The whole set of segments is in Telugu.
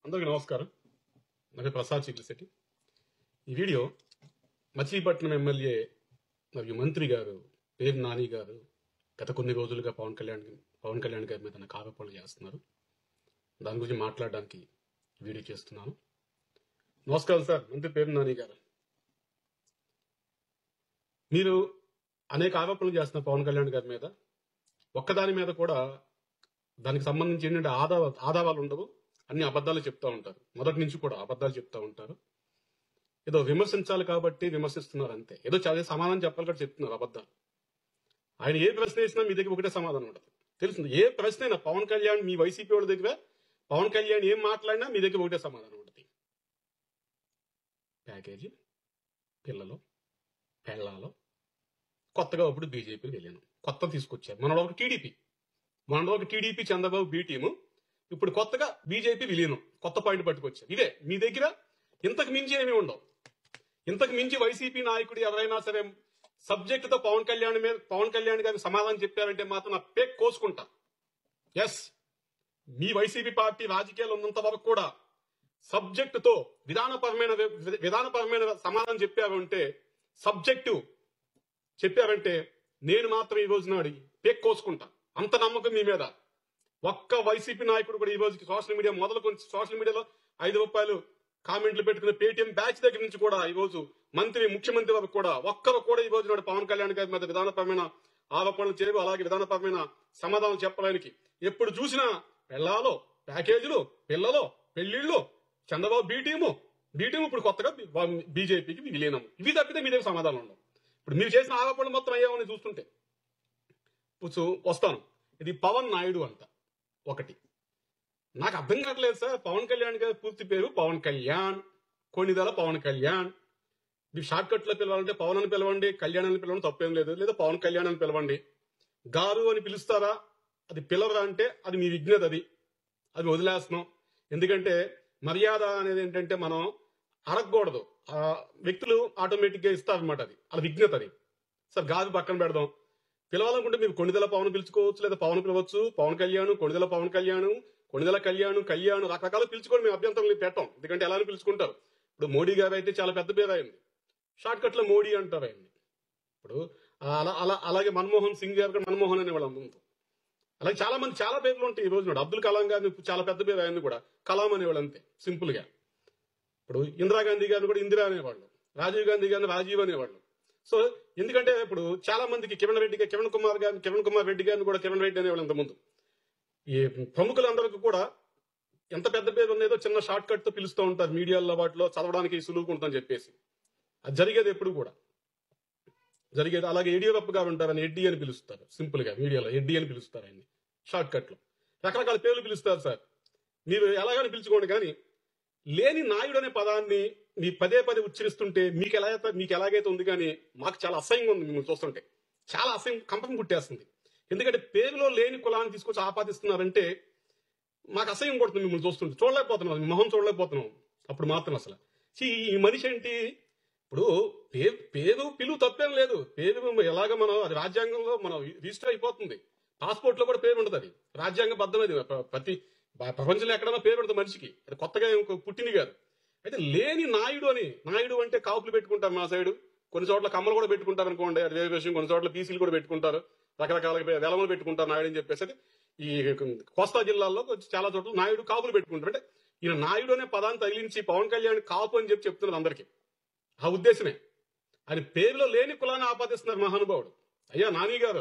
అందరికీ నమస్కారం నా పేరు ప్రసాద్ చికిత్సటి ఈ వీడియో మచిలీపట్నం ఎమ్మెల్యే మరియు మంత్రి గారు పేరు నాని గారు గత కొన్ని రోజులుగా పవన్ కళ్యాణ్ పవన్ కళ్యాణ్ గారి మీద నాకు ఆరోపణలు చేస్తున్నారు దాని గురించి మాట్లాడడానికి వీడియో చేస్తున్నాను నమస్కారం సార్ మంత్రి పేరు నాని గారు మీరు అనేక ఆరోపణలు చేస్తున్న పవన్ కళ్యాణ్ గారి మీద ఒక్కదాని మీద కూడా దానికి సంబంధించి ఏంటంటే ఆదా ఆదావాలు ఉండవు అన్ని అబద్ధాలు చెప్తా ఉంటారు మొదటి నుంచి కూడా అబద్ధాలు చెప్తా ఉంటారు ఏదో విమర్శించాలి కాబట్టి విమర్శిస్తున్నారు అంతే ఏదో చదివే సమాధానం చెప్పాలి కాబట్టి చెప్తున్నారు అబద్ధాలు ఆయన ఏ ప్రశ్న వేసినా మీ దగ్గర ఒకటే సమాధానం ఉండదు తెలుస్తుంది ఏ ప్రశ్న అయినా పవన్ కళ్యాణ్ మీ వైసీపీ వాళ్ళ దగ్గర పవన్ కళ్యాణ్ ఏం మాట్లాడినా మీ దగ్గర ఒకటే సమాధానం ఉంటుంది ప్యాకేజీ పిల్లలు పెళ్ళాలు కొత్తగా ఇప్పుడు బీజేపీకి వెళ్ళాను కొత్త తీసుకొచ్చారు మనలో ఒక టీడీపీ మనలో ఒక టీడీపీ చంద్రబాబు బి టీము ఇప్పుడు కొత్తగా బీజేపీ విలీనం కొత్త పాయింట్ పట్టుకొచ్చారు ఇదే మీ దగ్గర ఇంతకు మించి ఏమీ ఉండవు ఇంతకు మించి వైసీపీ నాయకుడు ఎవరైనా సరే సబ్జెక్ట్ తో పవన్ కళ్యాణ్ మీద పవన్ కళ్యాణ్ గారికి సమాధానం చెప్పారంటే మాత్రం నా పేక్ కోసుకుంటా ఎస్ మీ వైసీపీ పార్టీ రాజకీయాలు ఉన్నంత వరకు కూడా సబ్జెక్ట్ తో విధానపరమైన వి- విధానపరమైన సమాధానం చెప్పారంటే సబ్జెక్టు చెప్పారంటే నేను మాత్రం ఈ రోజు నాడు పేక్ కోసుకుంటా అంత నమ్మకం మీ మీద ఒక్క వైసీపీ నాయకుడు కూడా ఈ రోజుకి సోషల్ మీడియా మొదలుకొని సోషల్ మీడియాలో ఐదు రూపాయలు కామెంట్లు పెట్టుకున్న పేటీఎం బ్యాచ్ దగ్గర నుంచి కూడా ఈ రోజు మంత్రి ముఖ్యమంత్రి వరకు కూడా ఒక్కరు కూడా ఈ రోజు నాడు పవన్ కళ్యాణ్ గారి మీద విధానపరమైన ఆరోపణలు చేయవు అలాగే విధానపరమైన సమాధానం చెప్పడానికి ఎప్పుడు చూసినా పెళ్ళాలో ప్యాకేజీలు పిల్లలు పెళ్లిళ్ళు Chandrababu B team B team ఇప్పుడు కొత్తగా బీజేపీకి విలీనం ఇవి తప్పితే మీ దగ్గర సమాధానం ఉండవు ఇప్పుడు మీరు చేసిన ఆరోపణలు మొత్తం అయ్యామని చూస్తుంటే ఇప్పుడు వస్తాను ఇది పవన్ నాయుడు అంట ఒకటి నాకు అర్థం కావట్లేదు సార్ పవన్ కళ్యాణ్ గారి పూర్తి పేరు పవన్ కళ్యాణ్ కొన్నిదల పవన్ కళ్యాణ్ మీరు షార్ట్ కట్ లో పిలవాలంటే పవన్ అని పిలవండి కళ్యాణ్ అని పిలవండి తప్పేం లేదు లేదా పవన్ కళ్యాణ్ అని పిలవండి గారు అని పిలుస్తారా అది పిలవరా అంటే అది మీ విజ్ఞత అది అది వదిలేస్తున్నాం ఎందుకంటే మర్యాద అనేది ఏంటంటే మనం అడగకూడదు ఆ వ్యక్తులు ఆటోమేటిక్ గా ఇస్తారనమాట అది అది విజ్ఞత అది సార్ గాజు పక్కన పెడదాం పిలవాలనుకుంటే మీరు కొణిదెల పవన్ పిలుచుకోవచ్చు లేదా పవన్ పిలవచ్చు పవన్ కళ్యాణ్ కొణిదెల పవన్ కళ్యాణ్ కొణిదెల కళ్యాణ్ కళ్యాణ్ రకరకాలు పిలుచుకొని మేము అభ్యంతరం లేదు పెట్టాం ఎందుకంటే ఎలా అని పిలుచుకుంటారు ఇప్పుడు మోడీ గారు అయితే చాలా పెద్ద పేరు అయింది షార్ట్ కట్ లో మోడీ అంటారు ఆయన్ని ఇప్పుడు అలా అలా అలాగే మన్మోహన్ సింగ్ గారు కూడా మన్మోహన్ అనే వాళ్ళ ముందు అలాగే చాలా మంది చాలా పేర్లు ఉంటాయి ఈ రోజు నాడు అబ్దుల్ కలాం గారిని చాలా పెద్ద పేరు అయింది కూడా కలాం అనేవాళ్ళు అంతే సింపుల్ గా ఇప్పుడు ఇందిరాగాంధీ గారిని కూడా ఇందిరా అనేవాళ్ళు రాజీవ్ గాంధీ గారిని రాజీవ్ అనేవాళ్ళు సో ఎందుకంటే ఇప్పుడు చాలా మందికి కిరణ్ రెడ్డి గారు కిరణ్ కుమార్ గారిని కిరణ్ కుమార్ రెడ్డి గారిని కూడా కిరణ్ రెడ్డి అనేవాళ్ళు ఇంతకుముందు ఈ ప్రముఖులందరికీ కూడా ఎంత పెద్ద పేరు ఉన్నదో చిన్న షార్ట్ కట్ తో పిలుస్తూ ఉంటారు మీడియాలో వాటిలో చదవడానికి సులువుకుంటుందని చెప్పేసి అది జరిగేది ఎప్పుడు కూడా జరిగేది అలాగే యడియూరప్ప గారు ఉంటారని ఎడ్డి అని పిలుస్తారు సింపుల్ గా మీడియాలో ఎడ్డి అని పిలుస్తారు ఆయన్ని షార్ట్ కట్ లో రకరకాల పేర్లు పిలుస్తారు సార్ మీరు ఎలాగని పిలుచుకోండి కానీ లేని నాయుడు అనే పదాన్ని మీ పదే పదే ఉచ్చరిస్తుంటే మీకు ఎలా అయితే మీకు ఎలాగైతే ఉంది కానీ మాకు చాలా అసహ్యంగా ఉంది మిమ్మల్ని చూస్తుంటే చాలా అసహ్యం కంపం పుట్టేస్తుంది ఎందుకంటే పేరులో లేని కులాన్ని తీసుకొచ్చి ఆపాదిస్తున్నారంటే మాకు అసహ్యం కొడుతుంది మిమ్మల్ని చూస్తుంటే చూడలేకపోతున్నాం మీ మొహం చూడలేకపోతున్నాం అప్పుడు మాత్రం అసలు ఛీ, ఈ మనిషి ఏంటి ఇప్పుడు పేరు పేరు పిలువు తప్పేం లేదు పేరు ఎలాగ మనం అది రాజ్యాంగంలో మనం రిజిస్టర్ అయిపోతుంది పాస్పోర్ట్ లో కూడా పేరు ఉంటుంది అది రాజ్యాంగబద్ధమైనది ప్ర- ప్రతి బ- ప్రపంచంలో ఎక్కడైనా పేరు ఉంటుంది మనిషికి అది కొత్తగా ఏం పుట్టింది కాదు అయితే లేని నాయుడు అని నాయుడు అంటే కాపులు పెట్టుకుంటారు మా సైడు కొన్ని చోట్ల కమ్మలు కూడా పెట్టుకుంటారు అనుకోండి అది వేరే విషయం కొన్ని చోట్ల పీసీలు కూడా పెట్టుకుంటారు రకరకాల వెలమలు పెట్టుకుంటారు నాయుడు అని చెప్పేసి అది ఈ కోస్తా జిల్లాల్లో చాలా చోట్ల నాయుడు కాపులు పెట్టుకుంటారు అంటే ఈయన నాయుడు అనే పదాన్ని తగిలించి పవన్ కళ్యాణ్ కాపు అని చెప్పి చెప్తున్నారు అందరికీ ఆ ఉద్దేశమే ఆయన పేరులో లేని కులాన్ని ఆపాదిస్తున్నారు మహానుభావుడు అయ్యా నాని గారు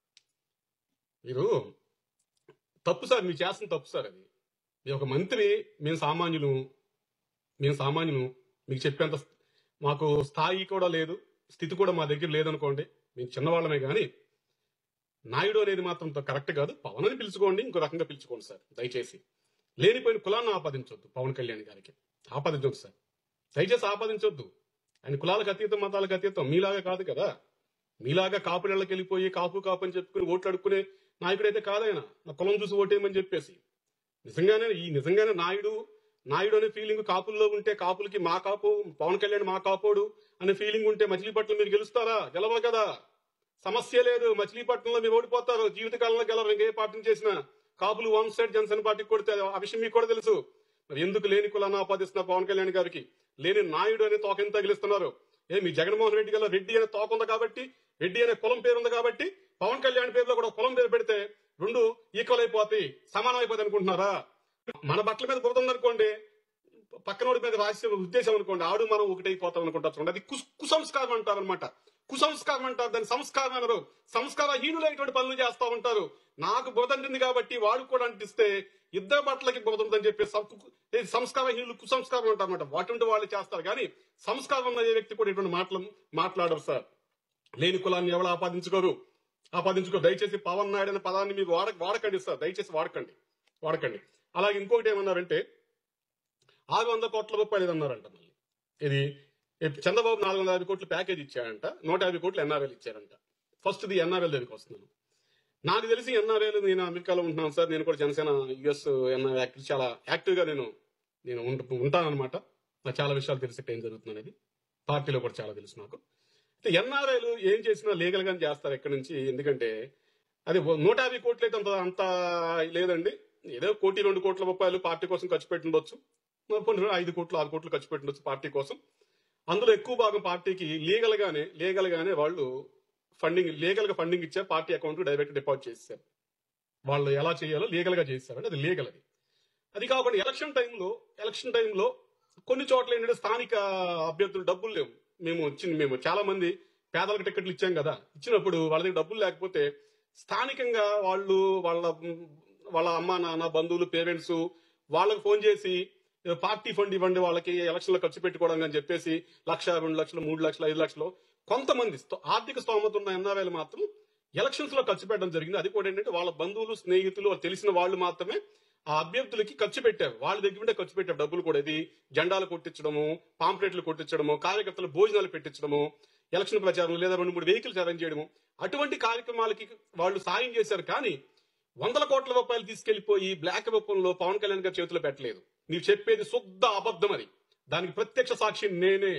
మీరు తప్పు సార్ మీరు చేస్తున్న తప్పు సార్ అది మీరు ఒక మంత్రి మేము సామాన్యులు మేము సామాన్యులు మీకు చెప్పేంత మాకు స్థాయి కూడా లేదు స్థితి కూడా మా దగ్గర లేదనుకోండి మేము చిన్నవాళ్ళమే కానీ నాయుడు అనేది మాత్రం కరెక్ట్ కాదు పవన్ అని పిలుచుకోండి ఇంకో రకంగా పిలుచుకోండి సార్ దయచేసి లేనిపోయిన కులాన్ని ఆపాదించొద్దు పవన్ కళ్యాణ్ గారికి ఆపాదించొద్దు సార్ దయచేసి ఆపాదించొద్దు ఆయన కులాలకు అతీతం మతాలకు అతీతం మీలాగా కాదు కదా మీలాగా కాపులకి వెళ్ళిపోయి కాపు కాపు అని చెప్పుకుని ఓట్లు అడుక్కునే నాయకుడైతే కాదాయన నా కులం చూసి ఓటేయమని చెప్పేసి నిజంగానే ఈ నిజంగానే నాయుడు నాయుడు అనే ఫీలింగ్ కాపుల్లో ఉంటే కాపులకి మా కాపు పవన్ కళ్యాణ్ మా కాపోడు అనే ఫీలింగ్ ఉంటే మచిలీపట్నం మీరు గెలుస్తారా గెలవరు కదా సమస్య లేదు మచిలీపట్నంలో మీరు ఓడిపోతారు జీవితకాలంలో గెలవరు ఇంకే పార్టీని చేసినా కాపులు వన్ సైడ్ జనసేన పార్టీకి కొడితే ఆ విషయం మీకు కూడా తెలుసు మరి ఎందుకు లేని కులాన్ని ఆపాదిస్తున్నారు పవన్ కళ్యాణ్ గారికి లేని నాయుడు అనే తోక ఎందుకు తగిలిస్తున్నారు ఏ మీ జగన్మోహన్ రెడ్డి గారు రెడ్డి అనే తోక ఉంది కాబట్టి రెడ్డి అనే కులం పేరు ఉంది కాబట్టి పవన్ కళ్యాణ్ పేరులో కూడా కులం పేరు పెడితే రెండు ఈక్వల్ అయిపోతాయి సమానం అయిపోతాయి అనుకుంటున్నారా మన బట్టల మీద బురద ఉందనుకోండి పక్కనోడి మీద రాసే ఉద్దేశం అనుకోండి ఆడు మనం ఒకటైపోతాం అనుకుంటా చూడండి అది కుస్- కుసంస్కారం అంటారు అనమాట కుసంస్కారం అంటారు దాని సంస్కారం అనరు సంస్కారహీనులైనటువంటి పనులు చేస్తా ఉంటారు నాకు బురద అంటింది కాబట్టి వాడు కూడా అంటిస్తే ఇద్దరు బట్టలకి బురద ఉందని చెప్పి సం- కు- ఇది సంస్కారహీనులు కుసంస్కారం అంటారు అనమాట వాటి వాళ్ళు చేస్తారు కానీ సంస్కారం ఉన్న ఏ వ్యక్తి కూడా ఇటువంటి మాటలు మాట్లాడరు సార్ లేని కులాన్ని ఎవరు ఆపాదించుకోరు ఆపాదించుకో దయచేసి పవన్ నాయుడు అనే పదాన్ని మీరు వాడ వాడకండి సార్ దయచేసి వాడకండి వాడకండి అలాగే ఇంకొకటి ఏమన్నారంటే ఆరు వందల కోట్ల రూపాయలు ఇది అన్నారంట మళ్ళీ ఇది ఇది చంద్రబాబు నాలుగు వందల యాభై కోట్లు ప్యాకేజ్ ఇచ్చారంట నూట యాభై కోట్లు ఎన్ఆర్ఎల్ ఇచ్చారంట ఫస్ట్ ఇది ఎన్ఆర్ఎల్ దగ్గరికి వస్తున్నాను నాకు తెలిసి ఎన్ఆర్ఎల్ నేను అమెరికాలో ఉంటున్నాను సార్ నేను కూడా జనసేన యుఎస్ ఎన్ఆర్ యాక్టివ్ చాలా యాక్టివ్ గా నేను నేను ఉంట- ఉంటానన్నమాట నాకు చాలా విషయాలు తెలిసి ఏం జరుగుతుంది అనేది పార్టీలో కూడా చాలా తెలుసు నాకు అయితే ఎన్ఆర్ఐలు ఏం చేసినా లీగల్ గానే చేస్తారు ఎక్కడి నుంచి ఎందుకంటే అది ఓ- నూట యాభై కోట్లు అయితే అంత అంత లేదండి ఏదో కోటి రెండు కోట్ల రూపాయలు పార్టీ కోసం ఖర్చు పెట్టుండొచ్చు మరి కొన్ని ఐదు కోట్లు ఆరు కోట్లు ఖర్చు పెట్టుండొచ్చు పార్టీ కోసం అందులో ఎక్కువ భాగం పార్టీకి లీగల్ గానే లీగల్ గానే వాళ్ళు ఫండింగ్ లీగల్ గా ఫండింగ్ ఇచ్చే పార్టీ అకౌంట్ డైరెక్ట్ డిపాజిట్ చేశారు వాళ్ళు ఎలా చేయాలో లీగల్ గా చేశారంటే అది లీగల్ అది అది కాకుండా ఎలక్షన్ టైంలో ఎలక్షన్ టైంలో కొన్ని చోట్ల ఏంటంటే స్థానిక అభ్యర్థులు డబ్బులు లేవు మేము వచ్చింది మేము చాలా మంది పేదలకు టికెట్లు ఇచ్చాం కదా ఇచ్చినప్పుడు వాళ్ళ దగ్గర డబ్బులు లేకపోతే స్థానికంగా వాళ్ళు వాళ్ళ వాళ్ళ అమ్మ నాన్న బంధువులు పేరెంట్స్ వాళ్ళకి ఫోన్ చేసి "ఏదో పార్టీ ఫండ్ ఇవ్వండి వాళ్ళకి ఎలక్షన్ లో ఖర్చు పెట్టుకోవడం అని చెప్పేసి లక్ష రెండు లక్షలు మూడు లక్షలు ఐదు లక్షలు కొంతమంది స్థో- ఆర్థిక స్తోమత ఉన్న ఎన్ఆర్ఐలు మాత్రం ఎలక్షన్స్ లో ఖర్చు పెట్టడం జరిగింది అది కూడా ఏంటంటే వాళ్ళ బంధువులు స్నేహితులు వాళ్ళు తెలిసిన వాళ్ళు మాత్రమే ఆ అభ్యర్థులకి ఖర్చు పెట్టారు వాళ్ళ దగ్గర ఉంటే ఖర్చు పెట్టారు డబ్బులు కూడా ఇది జెండాలు కొట్టించడము పాంప్లెట్లు కొట్టించడము కార్యకర్తలు భోజనాలు పెట్టించడము ఎలక్షన్ ప్రచారం లేదా రెండు మూడు వెహికల్స్ అరేంజ్ చేయడము అటువంటి కార్యక్రమాలకి వాళ్ళు సాయం చేశారు కానీ వందల కోట్ల రూపాయలు తీసుకెళ్లిపోయి బ్లాక్ రూపంలో పవన్ కళ్యాణ్ గారి చేతిలో పెట్టలేదు మీరు చెప్పేది శుద్ధ అబద్ధం అది దానికి ప్రత్యక్ష సాక్షి నేనే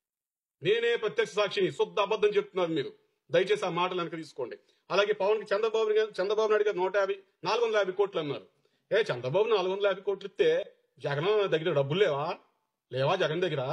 నేనే ప్రత్యక్ష సాక్షిని శుద్ధ అబద్ధం చెప్తున్నారు మీరు దయచేసి ఆ మాటలు వెనక తీసుకోండి అలాగే పవన్ కి చంద్రబాబు గారు చంద్రబాబు నాయుడు గారు నూట యాభై నాలుగు వందల యాభై కోట్లు అన్నారు ఏ చంద్రబాబు నాలుగు వందల యాభై కోట్లు ఇస్తే జగన్ దగ్గర డబ్బులు లేవా లేవా జగన్ దగ్గర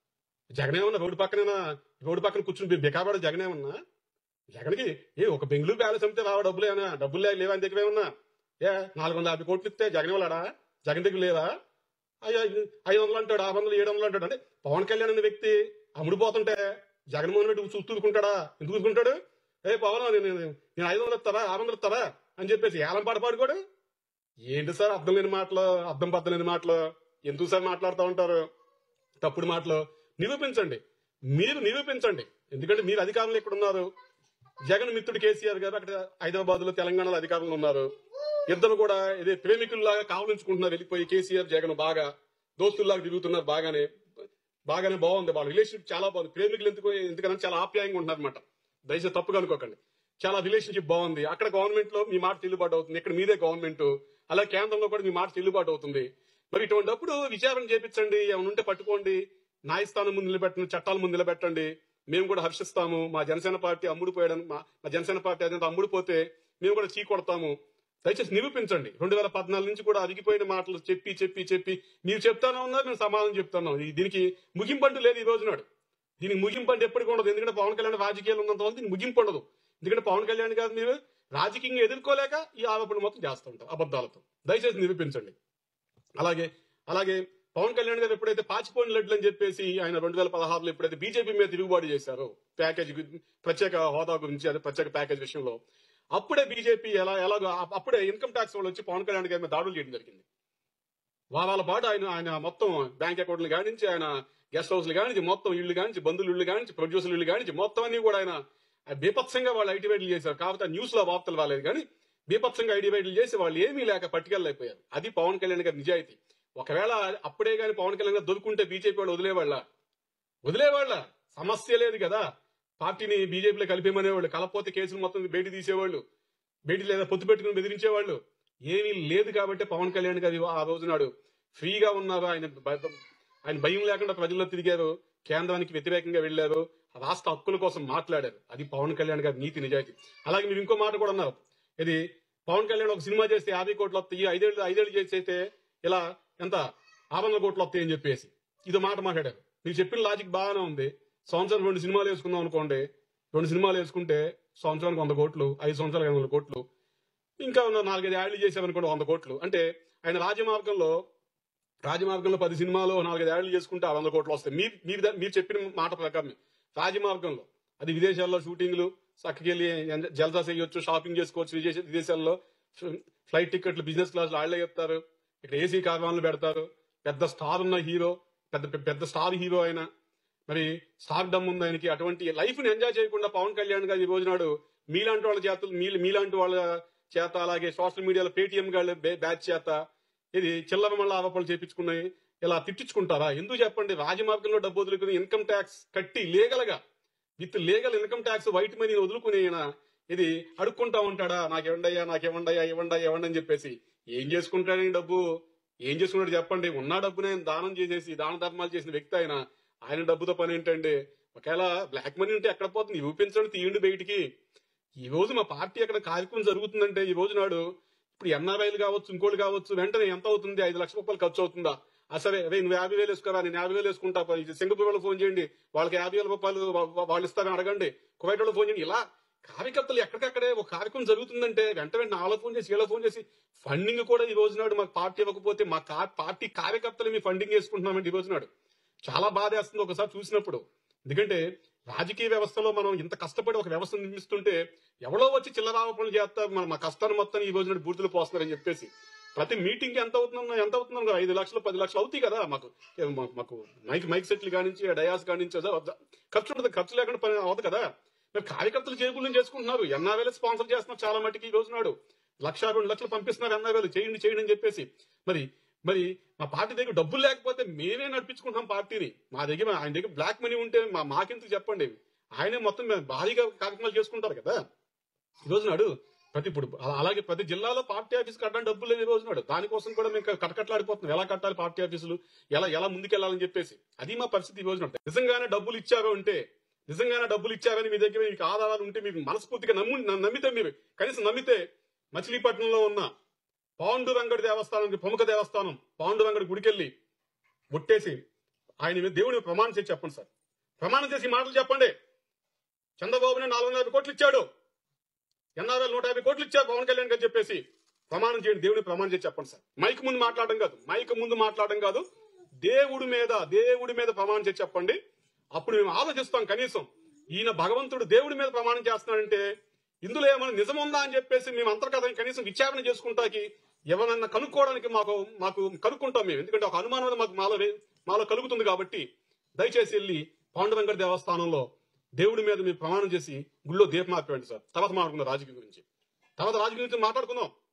జగన్ ఏమన్నా రోడ్డు పక్కన రోడ్డు పక్కన కూర్చుని బికాబాడ జగన్ ఏమన్నా జగన్కి ఏ ఒక బెంగళూరు బ్యాలెన్స్ అమ్మితే రావా డబ్బులు ఏమన్నా డబ్బులు లే- లేవా అని దగ్గర ఏమన్నా ఏ నాలుగు వందల యాభై కోట్లు ఇస్తే జగన్ ఇవ్వలేడా జగన్ దగ్గర లేవా అయ్యో ఐదు వందలు అంటాడు ఆరు వందలు ఏడు వందలు అంటాడు అంటే పవన్ కళ్యాణ్ అనే వ్యక్తి అమ్ముడుపోతుంటే జగన్మోహన్ రెడ్డి చూస్తూ ఊరుకుంటాడా ఎందుకు ఊరుకుంటాడు ఏ పవన్ నేను నేను- నేను ఐదు వందలు ఇస్తారా ఆరు వందలు ఇస్తారా అని చెప్పేసి ఏలం పాట పాడుకోడు ఏంటి సార్ అర్థం లేని మాటలు అర్థం పర్థం లేని మాటలు ఎందుకు సార్ మాట్లాడుతూ ఉంటారు తప్పుడు మాటలు నిరూపించండి మీరు నిరూపించండి ఎందుకంటే మీరు అధికారంలో ఇక్కడ ఉన్నారు జగన్ మిత్రుడు కేసీఆర్ గారు అక్కడ హైదరాబాద్ లో తెలంగాణలో అధికారంలో ఉన్నారు ఇద్దరు కూడా ఇదే ప్రేమికుల్లాగా కావలించుకుంటున్నారు వెళ్ళిపోయి కేసీఆర్ జగన్ బాగా దోస్తుల్లాగా తిరుగుతున్నారు బాగానే బాగానే బాగుంది వాళ్ళ రిలేషన్షిప్ చాలా బాగుంది ప్రేమికులు ఎందుకు ఎందుకని చాలా ఆప్యాయంగా ఉంటున్నారు అనమాట దయచేసి తప్పుగా అనుకోకండి చాలా రిలేషన్షిప్ బాగుంది అక్కడ గవర్నమెంట్ లో మీ మాట చెల్లుబాటు అవుతుంది ఇక్కడ మీదే గవర్నమెంట్ అలా కేంద్రంలో కూడా మీ మాట చెల్లుబాటు అవుతుంది మరి ఇటువంటిప్పుడు విచారణ చేపించండి ఏమైనా ఉంటే పట్టుకోండి న్యాయస్థానం ముందు నిలబెట్టండి చట్టాల ముందు నిలబెట్టండి మేము కూడా హర్షిస్తాము మా జనసేన పార్టీ అమ్ముడుపోయడం మా మా జనసేన పార్టీ అదంతా అమ్ముడుపోతే మేము కూడా చీ కొడతాము దయచేసి నిరూపించండి రెండు వేల పద్నాలుగు నుంచి కూడా అరిగిపోయిన మాటలు చెప్పి చెప్పి చెప్పి మీరు చెప్తానే ఉన్నారు మేము సమాధానం చెప్తున్నాం ఈ- దీనికి ముగింపంటూ లేదు ఈ రోజు నాడు దీనికి ముగింపంటు ఎప్పటికీ ఉండదు ఎందుకంటే పవన్ కళ్యాణ్ రాజకీయాలు ఉన్నంత వరకు దీనికి ముగింపు ఉండదు ఎందుకంటే పవన్ కళ్యాణ్ గారు మీరు రాజకీయంగా ఎదుర్కోలేక ఈ ఆరోపణ మొత్తం చేస్తూ ఉంటారు అబద్ధాలతో దయచేసి నిరూపించండి అలాగే అలాగే పవన్ కళ్యాణ్ గారు ఎప్పుడైతే పాచిపోయిన లడ్లు అని చెప్పేసి ఆయన రెండు వేల పదహారులో ఎప్పుడైతే బీజేపీ మీద తిరుగుబాటు చేశారో ప్యాకేజ్ గు- ప్రత్యేక హోదా గురించి అదే ప్రత్యేక ప్యాకేజ్ విషయంలో అప్పుడే బీజేపీ ఎలా ఎలాగో అ- అప్పుడే ఇన్కమ్ ట్యాక్స్ వాళ్ళు వచ్చి పవన్ కళ్యాణ్ గారి మీద దాడులు చేయడం జరిగింది వారాల పాటు ఆయన ఆయన మొత్తం బ్యాంక్ అకౌంట్లు కానించి ఆయన గెస్ట్ హౌస్లు కానించి మొత్తం ఇల్లు కానించి బంధువులు ఇల్లు కానించి ప్రొడ్యూసర్ ఇల్లు కానించి మొత్తం అన్ని కూడా ఆయన బీపత్సంగా వాళ్ళు ఐటివేట్లు చేశారు కాబట్టి న్యూస్ లో వార్తలు రాలేదు కానీ బీపత్సంగా ఐటివేట్లు చేసి వాళ్ళు ఏమీ లేక పట్టుకెళ్ళైపోయారు అది పవన్ కళ్యాణ్ గారి నిజాయితీ ఒకవేళ అప్పుడే గాని పవన్ కళ్యాణ్ గారు దొరుకుంటే బీజేపీ వాళ్ళు వదిలేవాళ్ళ వదిలేవాళ్ళ సమస్య లేదు కదా పార్టీని బీజేపీలో కలిపేమనేవాళ్ళు కలపోతే కేసులు మొత్తం బయట తీసేవాళ్ళు బయట లేదా పొత్తు పెట్టుకుని బెదిరించేవాళ్ళు ఏమీ లేదు కాబట్టి పవన్ కళ్యాణ్ గారు ఆ రోజు నాడు ఫ్రీగా ఉన్నారు ఆయన భ- ఆయన భయం లేకుండా ప్రజల్లో తిరిగారు కేంద్రానికి వ్యతిరేకంగా వెళ్లారు రాష్ట్ర హక్కుల కోసం మాట్లాడారు అది పవన్ కళ్యాణ్ గారి నీతి నిజాయితీ అలాగే మీరు ఇంకో మాట కూడా అన్నారు ఇది పవన్ కళ్యాణ్ ఒక సినిమా చేస్తే యాభై కోట్లు వస్తాయి ఐదేళ్ళు ఐదేళ్ళు చేస్తే ఇలా ఎంత ఆరు వందల కోట్లు వస్తాయని చెప్పేసి ఇది మాట మాట్లాడారు మీరు చెప్పిన లాజిక్ బాగానే ఉంది సంవత్సరం రెండు సినిమాలు వేసుకుందాం అనుకోండి రెండు సినిమాలు వేసుకుంటే సంవత్సరానికి వంద కోట్లు ఐదు సంవత్సరాలకు ఐదు వందల కోట్లు ఇంకా ఉన్న నాలుగైదు యాడ్లు చేసామనుకోండి వంద కోట్లు అంటే ఆయన రాజమార్గంలో రాజమార్గంలో పది సినిమాలు నాలుగైదు యాడ్లు చేసుకుంటే ఆ వంద కోట్లు వస్తాయి మీరు మీరు దా- మీరు చెప్పిన మాట ప్రకారం రాజమార్గంలో అది విదేశాల్లో షూటింగ్లు చక్కకెళ్ళి జల్సా చేయొచ్చు షాపింగ్ చేసుకోవచ్చు విదేశ విదేశాల్లో ఫ్లైట్ టికెట్లు బిజినెస్ క్లాస్ వాళ్ళే చెప్తారు ఇక్కడ ఏసీ కార్వాన్లు పెడతారు పెద్ద స్టార్ ఉన్న హీరో పెద్ద పెద్ద స్టార్ హీరో అయినా మరి స్టార్ డమ్ ఉంది ఆయనకి అటువంటి లైఫ్ ని ఎంజాయ్ చేయకుండా పవన్ కళ్యాణ్ గారు ఈ రోజు నాడు మీలాంటి వాళ్ళ చేత మీ మీలాంటి వాళ్ళ చేత అలాగే సోషల్ మీడియాలో పేటిఎం గాళ్ళ బ్యాచ్ చేత ఇది చిల్లర మళ్ళీ ఆరోపణలు చేపించుకున్నాయి ఇలా తిట్టించుకుంటారా ఎందుకు చెప్పండి రాజమార్గంలో డబ్బు వదులుకుని ఇన్కమ్ ట్యాక్స్ కట్టి లీగల్ గా with legal income tax white money వదులుకుని ఈయన ఇది అడుక్కుంటా ఉంటాడా నాకు ఇవ్వండియ్యా నాకు ఇవ్వండియ్యా ఇవ్వండి ఇవ్వండి అని చెప్పేసి ఏం చేసుకుంటాడని డబ్బు ఏం చేసుకున్నాడు చెప్పండి ఉన్న డబ్బునే ఆయన దానం చేసేసి దాన ధర్మాలు చేసిన వ్యక్తి ఆయన ఆయన డబ్బుతో పని ఏంటండి ఒకవేళ బ్లాక్ మనీ ఉంటే ఎక్కడ పోతుంది చూపించండి తీయండి బయటికి ఈ రోజు మా పార్టీ అక్కడ కార్యక్రమం జరుగుతుందంటే ఈ రోజు నాడు ఇప్పుడు ఎన్ఆర్ఐలు కావచ్చు ఇంకోటి కావచ్చు వెంటనే ఎంత అవుతుంది ఐదు లక్షల రూపాయలు ఖర్చు అవుతుందా ఆ సరే రే నువ్వు యాభై వేలు వేసుకోరా నేను యాభై వేలు వేసుకుంటా ఇది సింగపూర్ వాళ్ళకి ఫోన్ చేయండి వాళ్ళకి యాభై వేల రూపాయలు వా- వా- వాళ్ళు ఇస్తారని అడగండి కువైట్ వాళ్ళకి ఫోన్ చేయండి ఇలా కార్యకర్తలు ఎక్కడికక్కడే ఒక కార్యక్రమం జరుగుతుందంటే వెంట వెంటనే వాళ్ళకి ఫోన్ చేసి వీళ్ళకి ఫోన్ చేసి ఫండింగ్ కూడా ఈ రోజు నాడు మాకు పార్టీ ఇవ్వకపోతే మా కా- పార్టీ కార్యకర్తలు మీ ఫండింగ్ వేసుకుంటున్నామండి ఈ రోజు నాడు చాలా బాధ వేస్తుంది ఒకసారి చూసినప్పుడు ఎందుకంటే రాజకీయ వ్యవస్థలో మనం ఇంత కష్టపడి ఒక వ్యవస్థ నిర్మిస్తుంటే ఎవడో వచ్చి చిల్లరావపనులు చేస్తారు మన మా కష్టాన్ని మొత్తం ఈ రోజు నాడు బూర్తులు పోస్తున్నారని చెప్పేసి ప్రతి మీటింగ్ ఎంత అవుతుందో ఎంత అవుతుందో ఐదు లక్షలు పది లక్షలు అవుతాయి కదా మాకు ఏ మా- మాకు మైక్ మైక్ సెట్లు కానించి డయాస్ కానించి అదే వద్ద- ఖర్చు ఉంటుంది ఖర్చు లేకుండా పని అవ్వదు కదా మరి కార్యకర్తలు చేరుకులు చేసుకుంటున్నారు ఎన్ఆర్ఏలు స్పాన్సర్ చేస్తున్నారు చాలా మటుకి ఈ రోజు నాడు లక్ష రెండు లక్షలు పంపిస్తున్నారు ఎన్ఆర్ఏలు చేయండి చేయండి అని చెప్పేసి మరి మరి మా పార్టీ దగ్గర డబ్బులు లేకపోతే మేమే నడిపించుకుంటున్నాం పార్టీని మా దగ్గర ఆయన దగ్గర బ్లాక్ మనీ ఉంటే మా మాకెందుకు చెప్పండి ఆయనే మొత్తం మేము భారీగా కార్యక్రమాలు చేసుకుంటారు కదా ఈ రోజు నాడు ప్రతి ఇప్పుడు అలా- అలాగే ప్రతి జిల్లాలో పార్టీ ఆఫీస్ కట్టడానికి డబ్బులు లేదు ఈ రోజు నాడు దానికోసం కూడా మేము కటకట్లాడిపోతున్నాం ఎలా కట్టాలి పార్టీ ఆఫీసులు ఎలా ఎలా ముందుకెళ్లాలని చెప్పేసి అది మా పరిస్థితి ఈ రోజు నాడు నిజంగానే డబ్బులు ఇచ్చారో ఉంటే నిజంగానే డబ్బులు ఇచ్చారని మీ దగ్గర మీకు ఆధారాలు ఉంటే మీకు మనస్ఫూర్తిగా నమ్ము నమ్మితే మీరు కనీసం నమ్మితే మచిలీపట్నంలో ఉన్న పాండురంగడి దేవస్థానం ప్రముఖ దేవస్థానం పాండురంగడి గుడికెళ్ళి ఒట్టేసి ఆయన మీద దేవుడి మీద ప్రమాణం చేసి చెప్పండి సార్ ప్రమాణం చేసి ఈ మాటలు చెప్పండి చంద్రబాబు నాయుడు నాలుగు వందల యాభై కోట్లు ఇచ్చాడు ఎన్ఆర్ఎల్ నూట యాభై కోట్లు ఇచ్చారు పవన్ కళ్యాణ్ గారు చెప్పేసి ప్రమాణం చేయండి దేవుడిని ప్రమాణం చేసి చెప్పండి సార్ మైక్ ముందు మాట్లాడడం కాదు మైక్ ముందు మాట్లాడడం కాదు దేవుడి మీద దేవుడి మీద ప్రమాణం చేసి చెప్పండి అప్పుడు మేము ఆలోచిస్తాం కనీసం ఈయన భగవంతుడు దేవుడి మీద ప్రమాణం చేస్తున్నాడంటే ఇందులో ఏమైనా నిజం ఉందా అని చెప్పేసి మేము అంతర్గతం కనీసం విచారణ చేసుకుంటాకి ఎవరన్నా కనుక్కోవడానికి మాకు మాకు కనుక్కుంటాం మేము ఎందుకంటే ఒక అనుమానం అనేది మాకు మాలో వే- మాలో కలుగుతుంది కాబట్టి దయచేసి వెళ్ళి పాండురంగర్ దేవస్థానంలో దేవుడి మీద మీరు ప్రమాణం చేసి గుళ్ళో దీపం ఆపేయండి సార్ తర్వాత మాట్లాడుకుందాం రాజకీయం గురించి తర్వాత రాజకీయం గురించి మాట్లాడుకుందాం